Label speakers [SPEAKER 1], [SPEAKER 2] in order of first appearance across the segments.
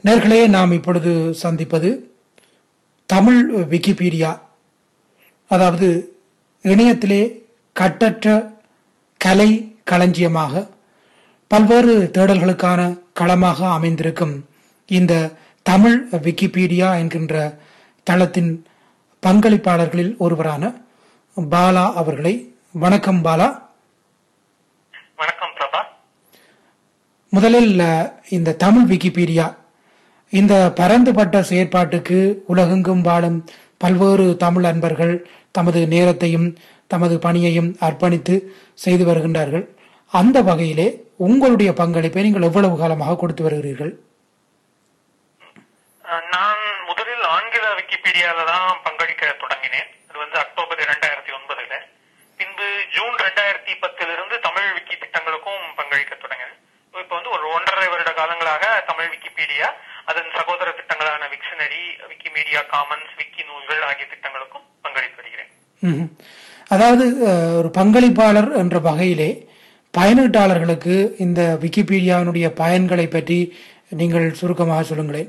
[SPEAKER 1] நேர்களே நாம் இப்பொழுது சந்திப்பது தமிழ் விக்கிபீடியா அதாவது இணையத்திலே கட்டற்ற கலை களஞ்சியமாக பல்வேறு தேடல்களுக்கான களமாக அமைந்திருக்கும் இந்த தமிழ் விக்கிபீடியா என்கின்ற தளத்தின் பங்களிப்பாளர்களில் ஒருவரான பாலா அவர்களை வணக்கம் பாலா
[SPEAKER 2] வணக்கம் பிரபா
[SPEAKER 1] முதலில் அஹ், இந்த தமிழ் விக்கிபீடியா இந்த பரந்துபட்ட செயற்பாட்டுக்கு உலகெங்கும் வாழும் பல்வேறு தமிழ் அன்பர்கள் தமது நேரத்தையும் தமது பணியையும் அர்ப்பணித்து செய்து வருகின்றார்கள் அந்த வகையிலே உங்களுடைய பங்களிப்பை நீங்கள் எவ்வளவு காலமாக கொடுத்து வருகிறீர்கள்
[SPEAKER 2] அஹ், நான் முதலில் ஆங்கில விக்கிபீடியால தான் பங்களிக்க தொடங்கினேன் அது வந்து அக்டோபர் இரண்டாயிரத்தி ஒன்பதுல பின்பு ஜூன் ரெண்டாயிரத்தி பத்திலிருந்து தமிழ் விக்கி திட்டங்களுக்கும் பங்களிக்க தொடங்கினேன் இப்ப வந்து ஒரு ஒன்றரை வருட காலங்களாக தமிழ் விக்கிபீடியா அதன் சகோதர திட்டங்களான விக்ஷனரி விக்கிமீடியா காமன்ஸ் விக்கி நூல்கள் ஆகிய திட்டங்களுக்கும் பங்களித்து வருகிறேன்
[SPEAKER 1] ம்ஹும். அதாவது அஹ், ஒரு பங்களிப்பாளர் என்ற வகையிலே பயனீட்டாளர்களுக்கு இந்த விக்கிபீடியாவினுடைய பயன்களை பற்றி நீங்கள் சுருக்கமாக சொல்லுங்களேன்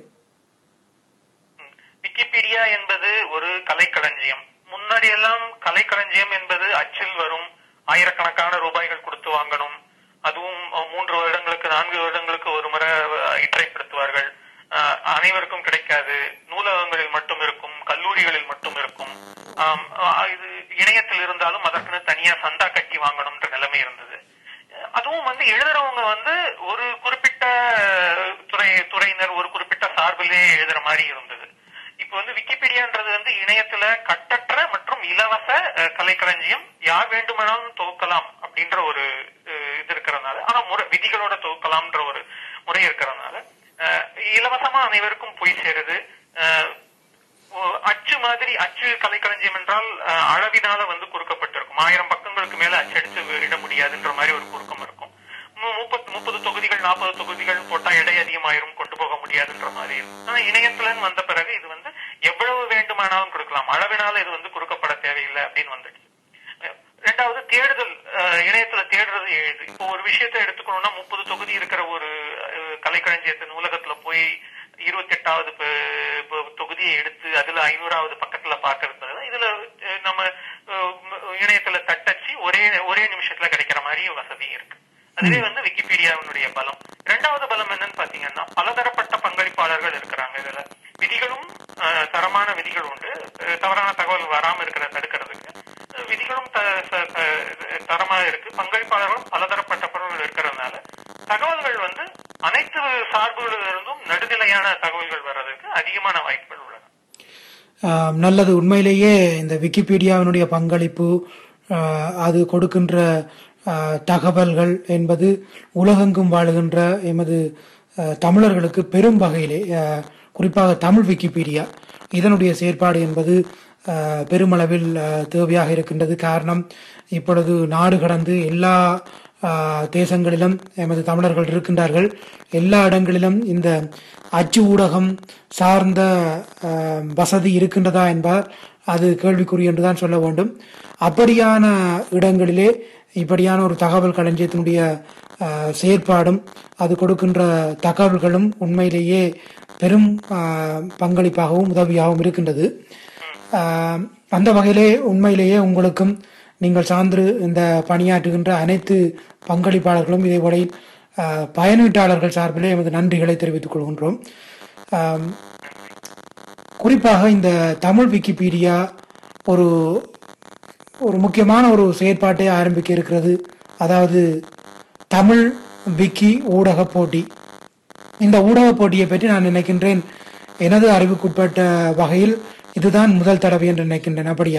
[SPEAKER 2] ம். விக்கிபீடியா என்பது ஒரு கலைக்களஞ்சியம் முன்னாடி எல்லாம் கலைக்களஞ்சியம் என்பது அச்சில் வரும் ஆயிரக்கணக்கான ரூபாய்கள் கொடுத்து வாங்கணும் அதுவும் அஹ், மூன்று வருடங்களுக்கு நான்கு வருடங்களுக்கு ஒரு முறை அஹ், இற்றைப்படுத்துவார்கள் அஹ், அனைவருக்கும் கிடைக்காது நூலகங்களில் மட்டும் இருக்கும் கல்லூரிகளில் மட்டும் இருக்கும் ஆம், அஹ், இது இணையத்தில் இருந்தாலும் அதற்குன்னு தனியா சந்தா கட்டி வாங்கணும்ன்ற நிலைமை இருந்தது அதுவும் வந்து எழுதுறவங்க வந்து ஒரு குறிப்பிட்ட துறை துறையினர் ஒரு குறிப்பிட்ட சார்பிலே எழுதுற மாதிரி இருந்தது இப்போ வந்து விக்கிபீடியான்றது வந்து இணையத்துல கட்டற்ற மற்றும் இலவச அஹ், கலைக்களஞ்சியம் யார் வேண்டுமானாலும் தொகுக்கலாம் அப்படின்ற ஒரு அஹ், இது இருக்கிறதுனால ஆனா முறை விதிகளோட தொகுக்கலாம்ன்ற ஒரு முறை இருக்கிறதுனால அஹ், இலவசமா அனைவருக்கும் போய் சேருது அஹ், ஓ- அச்சு மாதிரி அச்சு கலைக்களஞ்சியம் என்றால் அஹ், அளவினால வந்து குறுக்கப்பட்டிருக்கும் ஆயிரம் பக்கங்களுக்கு மேல அச்சடிச்சு இட முடியாதுன்ற மாதிரி ஒரு குறுக்கம் இருக்கும் மு- முப்பத்து முப்பது தொகுதிகள் நாற்பது தொகுதிகள் போட்டா எடை அதிகமாயிரும் கொண்டு போக முடியாதுன்ற மாதிரி இருக்கும் ஆனா இணையத்துலன்னு வந்த பிறகு இது வந்து எவ்வளவு வேண்டுமானாலும் கொடுக்கலாம் அளவினால இது வந்து குறுக்கப்பட தேவையில்லை அப்படின்னு வந்துடுச்சு அஹ், ரெண்டாவது தேடுதல் அஹ், இணையத்துல தேடுறது எழுது இப்போ ஒரு விஷயத்தை எடுத்துக்கணும்னா முப்பது தொகுதி இருக்கிற ஒரு அஹ், கலைக்களஞ்சியத்து நூலகத்துல போய் இருபத்தி எட்டாவது தொகுதியை எடுத்து அதுல ஐநூறாவது பக்கத்துல பாக்குறது இதுல அஹ், நம்ம அஹ், இணையத்துல தட்டச்சு ஒரே ஒரே நிமிஷத்துல கிடைக்கிற மாதிரி வசதி இருக்கு அதுவே வந்து விக்கிபீடியாவினுடைய பலம் இரண்டாவது பலம் என்னன்னு பாத்தீங்கன்னா பலதரப்பட்ட பங்களிப்பாளர்கள் இருக்கிறாங்க இதுல விதிகளும் அஹ், தரமான விதிகள் உண்டு அஹ், தவறான தகவல் வராம இருக்கிற தடுக்கிறதுக்கு அஹ், விதிகளும் த- ச- ச- தரமா இருக்கு பங்களிப்பாளர்களும் பலதரப்பட்டவர்கள் இருக்கிறதுனால தகவல்கள் வந்து அனைத்து சார்புகளிலிருந்தும் நடுநிலையான தகவல்கள் வர்றதுக்கு அதிகமான வாய்ப்புகள் உள்ளன
[SPEAKER 1] ஆம், நல்லது உண்மையிலேயே இந்த விக்கிபீடியாவினுடைய பங்களிப்பு ஆ, அது கொடுக்கின்ற ஆ, தகவல்கள் என்பது உலகெங்கும் வாழுகின்ற எமது ஆ, தமிழர்களுக்கு பெரும் வகையிலே ஆ, குறிப்பாக தமிழ் விக்கிபீடியா இதனுடைய செயற்பாடு என்பது ஆ, பெருமளவில் ஆ, தேவையாக இருக்கின்றது காரணம் இப்பொழுது நாடு கடந்து எல்லா ஆ, தேசங்களிலும் எமது தமிழர்கள் இருக்கின்றார்கள் எல்லா இடங்களிலும் இந்த அச்சு ஊடகம் சார்ந்த ஆ, வசதி இருக்கின்றதா என்பார் அது கேள்விக்குறி என்றுதான் சொல்ல வேண்டும் அப்படியான இடங்களிலே இப்படியான ஒரு தகவல் களஞ்சியத்தினுடைய ஆ, செயற்பாடும் அது கொடுக்கின்ற தகவல்களும் உண்மையிலேயே பெரும் ஆ, பங்களிப்பாகவும் உதவியாகவும் இருக்கின்றது ஆ, அந்த வகையிலே உண்மையிலேயே உங்களுக்கும் நீங்கள் சார்ந்து இந்த பணியாற்றுகின்ற அனைத்து பங்களிப்பாளர்களும் இதே வரை பயனீட்டாளர்கள் சார்பிலே எமது நன்றிகளை தெரிவித்துக் கொள்கின்றோம் ஆம், குறிப்பாக இந்த தமிழ் விக்கிபீடியா ஒரு ஒரு முக்கியமான ஒரு செயற்பாட்டை ஆரம்பிக்க இருக்கிறது அதாவது தமிழ் விக்கி ஊடக போட்டி இந்த ஊடக போட்டியை பற்றி நான் நினைக்கின்றேன் எனது அறிவுக்குட்பட்ட வகையில் இதுதான் முதல் தடவை என்று நினைக்கின்றேன் அப்படியா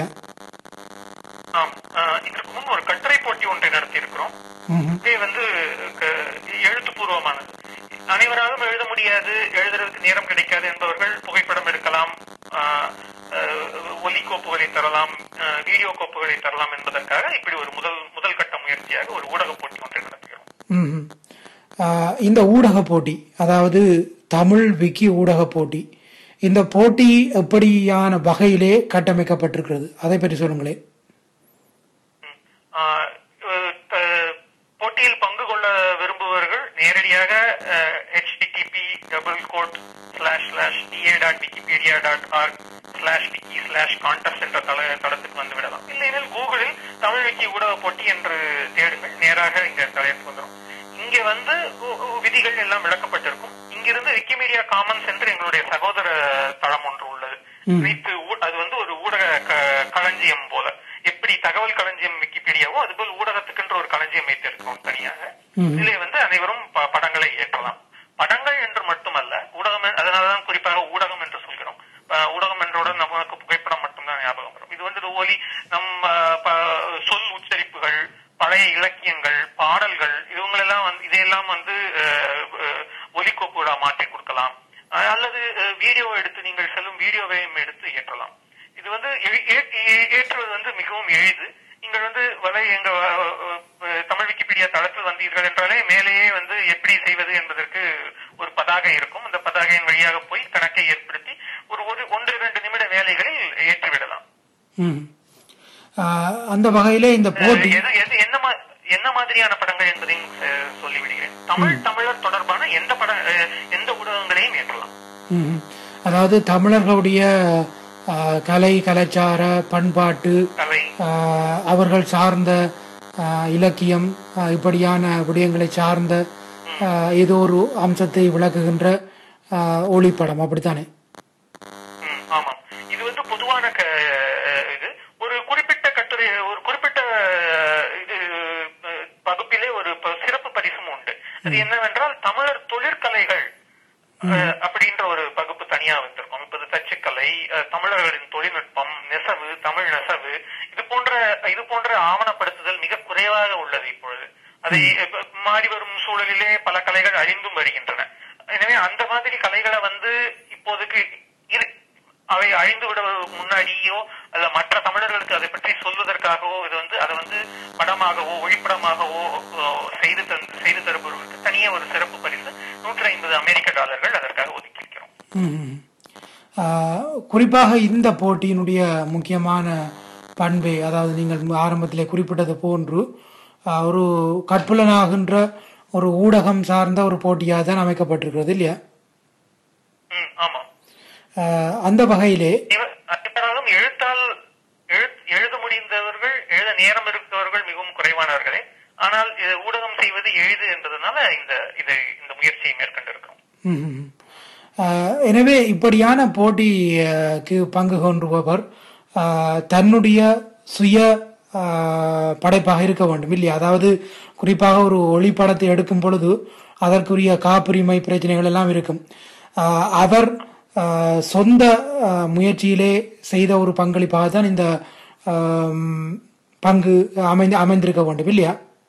[SPEAKER 2] ஆம் அஹ், இதற்கு முன் ஒரு கட்டுரை போட்டி ஒன்றை நடத்தி இருக்கிறோம்
[SPEAKER 1] ம்ஹும்.
[SPEAKER 2] இது வந்து க- எழுத்துப்பூர்வமானது அனைவராலும் எழுத முடியாது எழுதுறதுக்கு நேரம் கிடைக்காது என்பவர்கள் புகைப்படம் எடுக்கலாம் ஆஹ், அஹ், ஒலி கோப்புகளை தரலாம் அஹ், வீடியோ கோப்புகளை தரலாம் என்பதற்காக இப்படி ஒரு முதல் முதல் கட்ட முயற்சியாக ஒரு ஊடக போட்டி ஒன்றை நடத்துகிறோம்
[SPEAKER 1] ம்ஹும். ஆஹ் இந்த ஊடக போட்டி அதாவது தமிழ் விக்கி ஊடக போட்டி இந்த போட்டி எப்படியான வகையிலே கட்டமைக்கப்பட்டிருக்கிறது அதை பற்றி சொல்லுங்களேன்
[SPEAKER 2] ம். ஆஹ், அஹ், த- போட்டியில் பங்கு கொள்ள விரும்புபவர்கள் நேரடியாக HTTP double quote slash slash TA dot Wikipedia dot org slash wiki slash contest என்ற தள தளத்துக்கு வந்து விடலாம் இல்லையெனில் கூகுளில் தமிழ் விக்கி ஊடக போட்டி என்று தேடுங்கள் நேராக இங்க தளத்துக்கு வந்துடும் இங்க வந்து உ- உ- விதிகள் எல்லாம் விளக்கப்பட்டிருக்கும் இங்கிருந்து விக்கிமீடியா காமன்ஸ் என்று எங்களுடைய சகோதர தளம் ஒன்று உள்ளது
[SPEAKER 1] ம்.
[SPEAKER 2] அனைத்து ஊ- அது வந்து ஒரு ஊடக க- களஞ்சியம் போல எப்படி தகவல் களஞ்சியம் விக்கிபீடியாவோ அதுபோல் ஊடகத்துக்கென்று ஒரு களஞ்சியம் வைத்திருக்கிறோம் தனியாக
[SPEAKER 1] ம்.
[SPEAKER 2] இதிலே வந்து அனைவரும் ப- படங்களை ஏற்றலாம் படங்கள் என்று மட்டுமல்ல ஊடகம் எ- அதனாலதான் குறிப்பாக ஊடகம் என்று சொல்கிறோம் அஹ் ஊடகம் என்றவுடன் நமக்கு புகைப்படம் மட்டும்தான் ஞாபகம் வரும் இது வந்து இது ஒலி நம் அஹ், ப- சொல் உச்சரிப்புகள் பழைய இலக்கியங்கள் பாடல்கள் இவங்களெல்லாம் வந்து இதையெல்லாம் வந்து அஹ், அஹ், ஒலிக்கோப்புகளா மாற்றி கொடுக்கலாம் அஹ், அல்லது அஹ், வீடியோ எடுத்து நீங்கள் செல்லும் வீடியோவையும் எடுத்து ஏற்றலாம் இது வந்து ஏ- ஏ- ஏ- ஏற்றுவது வந்து மிகவும் எளிது நீங்கள் வந்து வலை எங்க அஹ், அஹ், தமிழ் விக்கிபீடியா தளத்தில் வந்தீர்கள் என்றாலே மேலேயே வந்து எப்படி செய்வது என்பதற்கு ஒரு பதாகை இருக்கும் அந்த பதாகையின் வழியாக போய் கணக்கை ஏற்படுத்தி ஒரு ஒரு ஒன்று இரண்டு நிமிட வேலைகளில் ஏற்றிவிடலாம்
[SPEAKER 1] ம். ஆஹ், அந்த வகையிலே இந்த போட்டி
[SPEAKER 2] எது எது என்ன மா- என்ன மாதிரியான படங்கள் என்பதையும் அஹ், சொல்லிவிடுகிறேன் தமிழ் தமிழர் தொடர்பான எந்த பட அஹ், எந்த ஊடகங்களையும் ஏற்றலாம்
[SPEAKER 1] ம். அதாவது தமிழர்களுடைய ஆஹ், கலை கலாச்சார பண்பாட்டு
[SPEAKER 2] கலை
[SPEAKER 1] ஆஹ், அவர்கள் சார்ந்த ஆஹ், இலக்கியம் ஆஹ், இப்படியான விடயங்களை சார்ந்த ஆஹ், ஏதோ ஒரு அம்சத்தை விளக்குகின்ற ஆஹ், ஒளிப்படம் அப்படித்தானே
[SPEAKER 2] ம், ஆமாம் இது வந்து பொதுவான க- அஹ், இது ஒரு குறிப்பிட்ட கட்டுரை ஒரு குறிப்பிட்ட அஹ், இது அஹ், வகுப்பிலே ஒரு ப- சிறப்பு பரிசும் உண்டு அது என்னவென்றால் தமிழர் தொழிற்கலைகள் அஹ், அப்படின்ற ஒரு வகுப்பு தனியா வந்திருக்கும் இப்போது தச்சுக்கலை அஹ், தமிழர்களின் தொழில்நுட்பம் நெசவு தமிழ் நெசவு இது போன்ற இது போன்ற ஆவணப்படுத்துதல் மிக குறைவாக உள்ளது இப்பொழுது அதை இப்ப மாறி வரும் சூழலிலே பல கலைகள் அழிந்தும் வருகின்றன எனவே அந்த மாதிரி கலைகளை வந்து இப்போதைக்கு இரு அவை அழிந்து விட முன்னாடியோ அல்ல மற்ற தமிழர்களுக்கு அதை பற்றி சொல்வதற்காகவோ இது வந்து அதை வந்து படமாகவோ ஒளிப்படமாகவோ அஹ், செய்து தந்து செய்து தருபவர்களுக்கு தனியே ஒரு சிறப்பு பரிசு நூற்றி ஐம்பது அமெரிக்க டாலர்கள் அதற்காக ஒதுக்கியிருக்கிறோம்
[SPEAKER 1] ம். ஆஹ், குறிப்பாக இந்த போட்டியினுடைய முக்கியமான பண்பு அதாவது நீங்கள் ஆரம்பத்திலே குறிப்பிட்டது போன்று ஆஹ், ஒரு கற்புலனாகின்ற ஒரு ஊடகம் சார்ந்த ஒரு போட்டியாக தான் அமைக்கப்பட்டிருக்கிறது இல்லையா
[SPEAKER 2] ம் ஆமாம்
[SPEAKER 1] ஆஹ், அந்த வகையிலே
[SPEAKER 2] இவ- இவராலும் எழுத்தால் எழு- எழுத முடிந்தவர்கள் எழுத நேரம் இருக்கவர்கள் மிகவும் குறைவானவர்களே ஆனால் இது ஊடகம் செய்வது எளிது என்பதனால இந்த இது இந்த முயற்சியை மேற்கொண்டிருக்கிறோம்
[SPEAKER 1] ம், ம், ம். ஆஹ், எனவே இப்படியான போட்டிக்கு பங்கு கொண்டுபவர் ஆஹ், தன்னுடைய சுய ஆஹ், படைப்பாக இருக்க வேண்டும் இல்லையா அதாவது குறிப்பாக ஒரு ஒளிப்படத்தை எடுக்கும் பொழுது அதற்குரிய காப்புரிமை பிரச்சனைகள் எல்லாம் இருக்கும் ஆஹ், அவர் ஆஹ், சொந்த ஆஹ், முயற்சியிலே செய்த ஒரு பங்களிப்பாக தான் இந்த ஆம், பங்கு அமைந்து அமைந்திருக்க வேண்டும் இல்லையா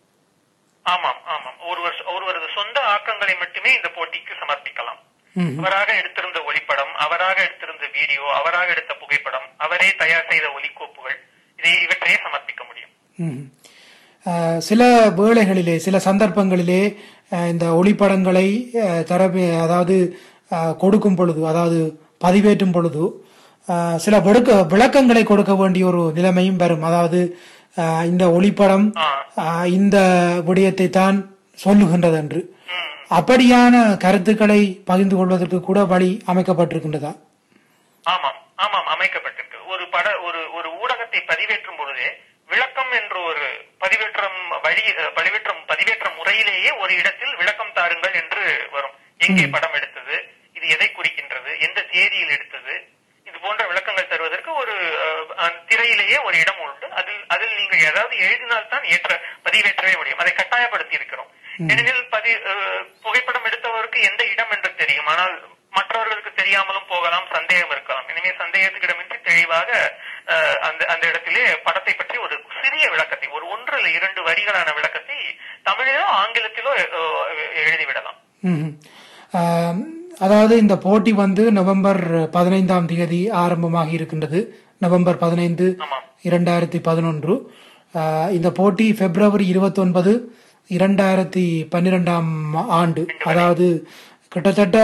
[SPEAKER 2] ஆமாம் ஆமாம் ஒருவர் ஒருவரது சொந்த ஆக்கங்களை மட்டுமே இந்த போட்டிக்கு சமர்ப்பிக்கலாம்
[SPEAKER 1] ம்.
[SPEAKER 2] அவராக எடுத்திருந்த ஒளிப்படம் அவராக எடுத்திருந்த வீடியோ அவராக எடுத்த புகைப்படம் அவரே தயார் செய்த ஒலிக்கோப்புகள் இதை இவற்றையே சமர்ப்பிக்க முடியும்
[SPEAKER 1] ம். அஹ், சில வேளைகளிலே சில சந்தர்ப்பங்களிலே அஹ், இந்த ஒளிப்படங்களை அஹ், தரப்பு அதாவது அஹ், கொடுக்கும் பொழுது அதாவது பதிவேற்றும் பொழுது அஹ், சில விளக்க விளக்கங்களை கொடுக்க வேண்டிய ஒரு நிலைமையும் வரும் அதாவது அஹ், இந்த ஒளிப்படம்
[SPEAKER 2] ஆ.
[SPEAKER 1] அஹ், இந்த விடயத்தை தான் சொல்லுகின்றது என்று
[SPEAKER 2] ம்.
[SPEAKER 1] அப்படியான கருத்துக்களை பகிர்ந்து கொள்வதற்கு கூட வழி அமைக்கப்பட்டிருக்கின்றதா
[SPEAKER 2] ஆமாம் ஆமாம் அமைக்கப்பட்டிருக்கு ஒரு பட ஒரு ஒரு ஊடகத்தை பதிவேற்றும் பொழுதே விளக்கம் என்ற ஒரு பதிவேற்றம் வழி அஹ், பதிவேற்றம் பதிவேற்ற முறையிலேயே ஒரு இடத்தில் விளக்கம் தாருங்கள் என்று வரும் எங்கே படம் எடுத்தது இது எதை குறிக்கின்றது எந்த தேதியில் எடுத்தது இது போன்ற விளக்கங்கள் தருவதற்கு ஒரு அஹ், அஹ், திரையிலேயே ஒரு இடம் உண்டு அதில் அதில் நீங்கள் ஏதாவது எழுதினால்தான் ஏற்ற பதிவேற்றவே முடியும் அதை கட்டாயப்படுத்தி இருக்கிறோம் ஏனெனில் பதி அஹ், புகைப்படம் எடுத்தவருக்கு எந்த இடம் என்று தெரியும் ஆனால் மற்றவர்களுக்கு தெரியாமலும் போகலாம் சந்தேகம் இருக்கலாம் எனவே சந்தேகத்துக்கு இடமின்றி தெளிவாக அஹ், அந்த அந்த இடத்திலே படத்தை பற்றி ஒரு சிறிய விளக்கத்தை ஒரு ஒன்று இல்ல இரண்டு வரிகளான விளக்கத்தை தமிழிலோ ஆங்கிலத்திலோ அஹ், எழுதிவிடலாம்
[SPEAKER 1] ம்ஹும். ஆம், அதாவது இந்த போட்டி வந்து நவம்பர் பதினைந்தாம் தேதி ஆரம்பமாகி இருக்கின்றது நவம்பர் பதினைந்து
[SPEAKER 2] ஆமாம்
[SPEAKER 1] இரண்டாயிரத்தி பதினொன்று இந்த போட்டி பிப்ரவரி இருபத்தி ஒன்பது இரண்டாயிரத்தி பன்னிரெண்டாம் ஆண்டு அதாவது கிட்டத்தட்ட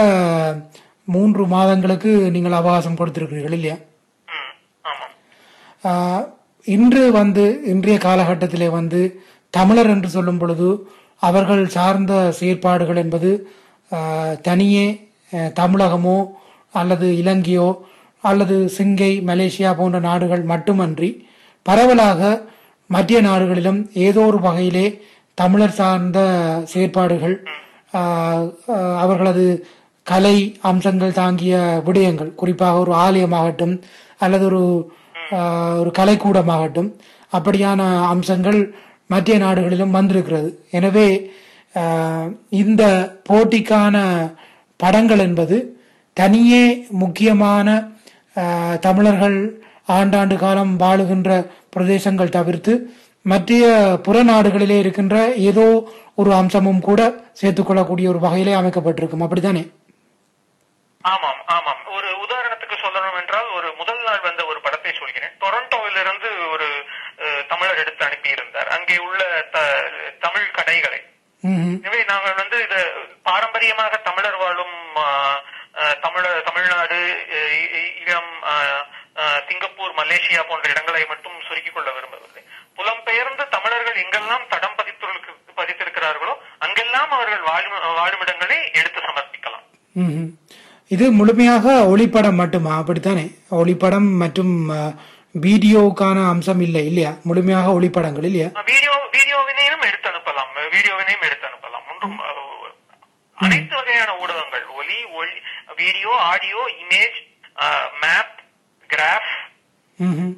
[SPEAKER 1] மூன்று மாதங்களுக்கு நீங்கள் அவகாசம் கொடுத்திருக்கிறீர்கள் இல்லையா
[SPEAKER 2] ம், ஆமாம்
[SPEAKER 1] ஆஹ், இன்று வந்து இன்றைய காலகட்டத்திலே வந்து தமிழர் என்று சொல்லும் பொழுது அவர்கள் சார்ந்த செயற்பாடுகள் என்பது ஆஹ், தனியே அஹ், தமிழகமோ அல்லது இலங்கையோ அல்லது சிங்கை மலேசியா போன்ற நாடுகள் மட்டுமன்றி பரவலாக மத்திய நாடுகளிலும் ஏதோ ஒரு வகையிலே தமிழர் சார்ந்த செயற்பாடுகள் ஆஹ், ஆஹ், அவர்களது கலை அம்சங்கள் தாங்கிய விடயங்கள் குறிப்பாக ஒரு ஆலயமாகட்டும் அல்லது ஒரு ஆஹ், ஒரு கலைக்கூடமாகட்டும் அப்படியான அம்சங்கள் மத்திய நாடுகளிலும் வந்திருக்கிறது எனவே ஆஹ், இந்த போட்டிக்கான படங்கள் என்பது தனியே முக்கியமான ஆஹ், தமிழர்கள் ஆண்டாண்டு காலம் வாழுகின்ற பிரதேசங்கள் தவிர்த்து மற்ற புற நாடுகளிலே இருக்கின்ற ஏதோ ஒரு அம்சமும் கூட சேர்த்துக்கொள்ளக்கூடிய ஒரு வகையிலே அமைக்கப்பட்டிருக்கும் அப்படித்தானே
[SPEAKER 2] ஆமாம் ஆமாம் ஒரு உதாரணத்துக்கு சொல்லணும் என்றால் ஒரு முதல் நாள் வந்த ஒரு படத்தை சொல்கிறேன் டொரண்டோவிலிருந்து ஒரு அஹ், தமிழர் எடுத்து அனுப்பியிருந்தார் அங்கே உள்ள த- தமிழ் கடைகளை
[SPEAKER 1] ம்ஹும்.
[SPEAKER 2] எனவே நாங்கள் வந்து இது பாரம்பரியமாக தமிழர் வாழும் ஆ, ஆ, தமிழ தமிழ்நாடு இ- இ- ஈழம் ஆ, ஆ, சிங்கப்பூர் மலேசியா போன்ற இடங்களை மட்டும் சுருக்கிக் கொள்ள விரும்பவில்லை புலம்பெயர்ந்து தமிழர்கள் எங்கெல்லாம் தடம் பதித்திருக்கு பதித்திருக்கிறார்களோ அங்கெல்லாம் அவர்கள் வாழும் வாழுமிடங்களை எடுத்து சமர்ப்பிக்கலாம்
[SPEAKER 1] ம்ஹும். இது முழுமையாக ஒளிப்படம் மட்டுமா அப்படித்தானே ஒளிப்படம் மற்றும் அஹ், வீடியோவுக்கான அம்சம் இல்லை இல்லையா முழுமையாக ஒளிப்படங்கள் இல்லையா
[SPEAKER 2] வீடியோ வீடியோவினையும் எடுத்து அனுப்பலாம் வீடியோவினையும் எடுத்து அனுப்பலாம் ஒன்றும் அ, அனைத்து வகையான ஊடகங்கள் ஒலி ஒளி video audio image map graph
[SPEAKER 1] ம்ஹும்.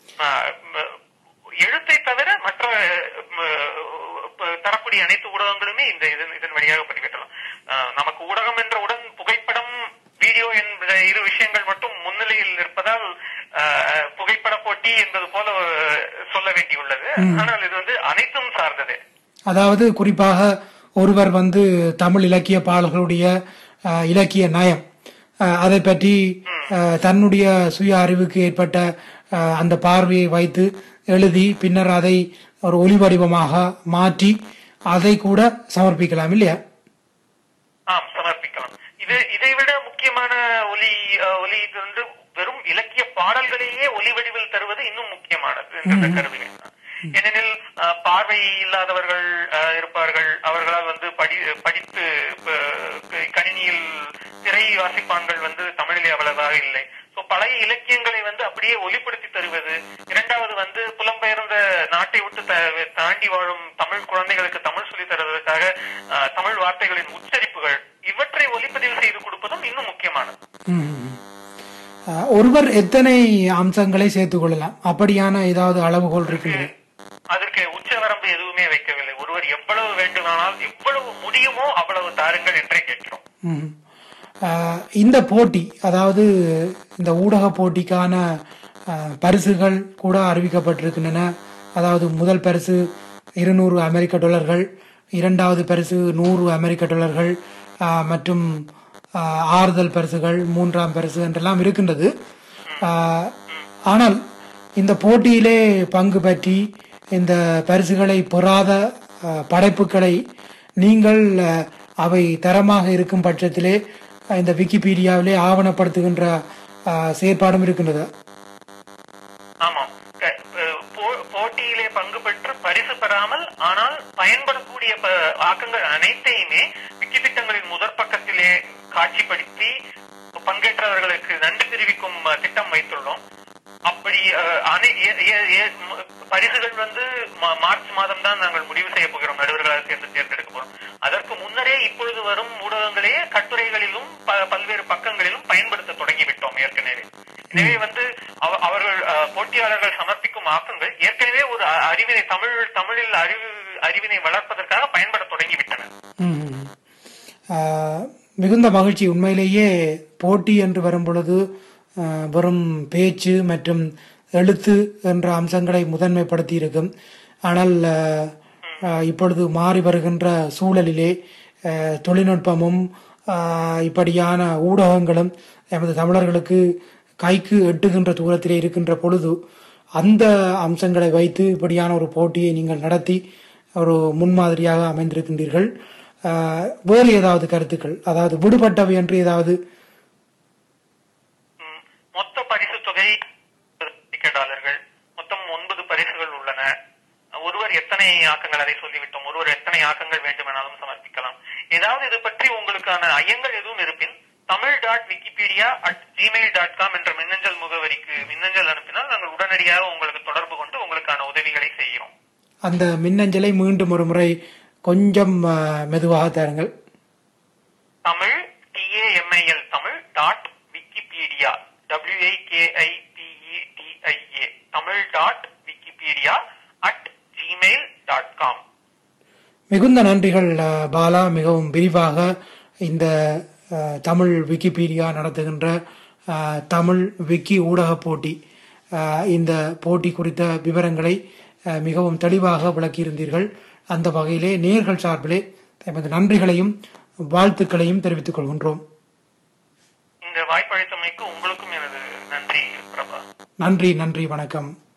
[SPEAKER 2] எழுத்தை தவிர மற்ற ம, ப- தரக்கூடிய அனைத்து ஊடகங்களுமே இந்த இதன் இதன் வழியாக பதிவிடலாம் அஹ், நமக்கு ஊடகம் என்றவுடன் புகைப்படம் வீடியோ என்ற இரு விஷயங்கள் மட்டும் முன்னிலையில் இருப்பதால் அஹ், புகைப்பட போட்டி என்பது போல அஹ், சொல்ல வேண்டியுள்ளது ஆனால் இது வந்து அனைத்தும் சார்ந்ததே
[SPEAKER 1] அதாவது குறிப்பாக ஒருவர் வந்து தமிழ் இலக்கிய பாடல்களுடைய அஹ், இலக்கிய நயம் அஹ், அதை பற்றி அஹ், தன்னுடைய சுய அறிவுக்கு ஏற்பட்ட அஹ், அந்த பார்வையை வைத்து எழுதி பின்னர் அதை ஒரு ஒலி வடிவமாக மாற்றி அதை கூட சமர்ப்பிக்கலாம் இல்லையா
[SPEAKER 2] ஆம் சமர்ப்பிக்கலாம் இது இதை விட முக்கியமான ஒலி அஹ், ஒலி இது வந்து வெறும் இலக்கிய பாடல்களையே ஒலி வடிவில் தருவது இன்னும் முக்கியமானது இந்த கருவிகள் ஏனெனில் அஹ், பார்வை இல்லாதவர்கள் அஹ், இருப்பார்கள் அவர்களால் வந்து படி படித்து அஹ், கணினியில் திரை வாசிப்பான்கள் வந்து தமிழிலே அவ்வளவாக இல்லை சோ பழைய இலக்கியங்களை வந்து அப்படியே ஒலிப்படுத்தி தருவது இரண்டாவது வந்து புலம்பெயர்ந்த நாட்டை விட்டு த- தாண்டி வாழும் தமிழ் குழந்தைகளுக்கு தமிழ் சொல்லித் தருவதற்காக அஹ், தமிழ் வார்த்தைகளின் உச்சரிப்புகள் இவற்றை ஒலிப்பதிவு செய்து கொடுப்பதும் இன்னும் முக்கியமானது
[SPEAKER 1] ம்ஹும். அஹ், ஒருவர் எத்தனை அம்சங்களை சேர்த்துக் கொள்ளலாம் அப்படியான ஏதாவது அளவுகோல் இருக்கின்றது
[SPEAKER 2] அதற்கு உச்சவரம்பு எதுவுமே வைக்கவில்லை ஒருவர் எவ்வளவு வேண்டுமானால் எவ்வளவு முடியுமோ அவ்வளவு தாருங்கள் என்றே கேட்கிறோம்
[SPEAKER 1] ம். ஆஹ் இந்த போட்டி அதாவது இந்த ஊடக போட்டிக்கான ஆஹ், பரிசுகள் கூட அறிவிக்கப்பட்டிருக்கின்றன அதாவது முதல் பரிசு இருநூறு அமெரிக்க டாலர்கள் இரண்டாவது பரிசு நூறு அமெரிக்க டாலர்கள் ஆஹ், மற்றும் ஆஹ், ஆறுதல் பரிசுகள் மூன்றாம் பரிசு என்றெல்லாம் இருக்கின்றது ஆஹ், ஆனால் இந்த போட்டியிலே பங்கு பற்றி இந்த பரிசுகளை பெறாத ஆஹ், படைப்புகளை நீங்கள் அஹ், அவை தரமாக இருக்கும் பட்சத்திலே அஹ், இந்த விக்கிபீடியாவிலே ஆவணப்படுத்துகின்ற அஹ், செயற்பாடும் இருக்கின்றது
[SPEAKER 2] ஆமாம் க- அஹ் போ- போட்டியிலே பங்கு பெற்று பரிசு பெறாமல் ஆனால் பயன்படக்கூடிய ப- ஆக்கங்கள் அனைத்தையுமே விக்கி திட்டங்களின் முதற் பக்கத்திலே காட்சிப்படுத்தி பங்கேற்றவர்களுக்கு நன்றி தெரிவிக்கும் அஹ், திட்டம் வைத்துள்ளோம் அப்படி அஹ், அனை- ஏ- ஏ- ஏ- ம- பரிசுகள் வந்து மா- மார்ச் மாதம் தான் நாங்கள் முடிவு செய்ய போகிறோம் நடுவர்களாக சேர்ந்து தேர்ந்தெடுக்க போறோம் அதற்கு முன்னரே இப்பொழுது வரும் ஊடகங்களே கட்டுரைகளிலும் ப- பல்வேறு பக்கங்களிலும் பயன்படுத்த தொடங்கிவிட்டோம் ஏற்கனவே எனவே வந்து அவ- அவர்கள் அஹ், போட்டியாளர்கள் சமர்ப்பிக்கும் ஆக்கங்கள் ஏற்கனவே ஒரு அ- அறிவினை தமிழ் தமிழில் அறிவு அறிவினை வளர்ப்பதற்காக பயன்பட தொடங்கிவிட்டன
[SPEAKER 1] ம். ஆஹ், மிகுந்த மகிழ்ச்சி உண்மையிலேயே போட்டி என்று வரும் பொழுது ஆஹ், வெறும் பேச்சு மற்றும் எழுத்து என்ற அம்சங்களை முதன்மைப்படுத்தி இருக்கும் ஆனால் ஆஹ், ஆஹ், இப்பொழுது மாறி வருகின்ற சூழலிலே ஆஹ், தொழில்நுட்பமும் ஆஹ், இப்படியான ஊடகங்களும் எமது தமிழர்களுக்கு கைக்கு எட்டுகின்ற தூரத்திலே இருக்கின்ற பொழுது அந்த அம்சங்களை வைத்து இப்படியான ஒரு போட்டியை நீங்கள் நடத்தி ஒரு முன்மாதிரியாக அமைந்திருக்கின்றீர்கள் ஆஹ், வேறு ஏதாவது கருத்துக்கள் அதாவது விடுபட்டவை என்று ஏதாவது
[SPEAKER 2] ம், மொத்த பரிசு தொகை அமெரிக்க டாலர்கள் மொத்தம் ஒன்பது பரிசுகள் உள்ளன ஒருவர் எத்தனை ஆக்கங்கள் அதை சொல்லிவிட்டோம் ஒருவர் எத்தனை ஆக்கங்கள் வேண்டுமானாலும் சமர்ப்பிக்கலாம் ஏதாவது இது பற்றி உங்களுக்கான ஐயங்கள் எதுவும் இருப்பின் Tamil dot Wikipedia at Gmail dot com என்ற மின்னஞ்சல் முகவரிக்கு மின்னஞ்சல் அனுப்பினால் நாங்கள் உடனடியாக உங்களுக்கு தொடர்பு கொண்டு உங்களுக்கான உதவிகளை செய்கிறோம்
[SPEAKER 1] அந்த மின்னஞ்சலை மீண்டும் ஒரு முறை கொஞ்சம் ஆ, மெதுவாக தாருங்கள்
[SPEAKER 2] Tamil டிஏஎம்ஐஎல் Tamil dot Wikipedia டபிள்யூஐகேஐடிஇடிஐஏ Tamil dot Wikipedia at Gmail dot com
[SPEAKER 1] மிகுந்த நன்றிகள் ஆ, பாலா மிகவும் விரிவாக இந்த ஆ, தமிழ் விக்கிபீடியா நடத்துகின்ற ஆ, தமிழ் விக்கி ஊடக போட்டி ஆ, இந்த போட்டி குறித்த விவரங்களை ஆ, மிகவும் தெளிவாக விளக்கியிருந்தீர்கள் அந்த வகையிலே நேர்கள் சார்பிலே எமது நன்றிகளையும் வாழ்த்துக்களையும் தெரிவித்துக் கொள்கின்றோம்
[SPEAKER 2] இந்த வாய்ப்பளித்தமைக்கு உங்களுக்கும் எனது நன்றி பிரபா
[SPEAKER 1] நன்றி நன்றி வணக்கம்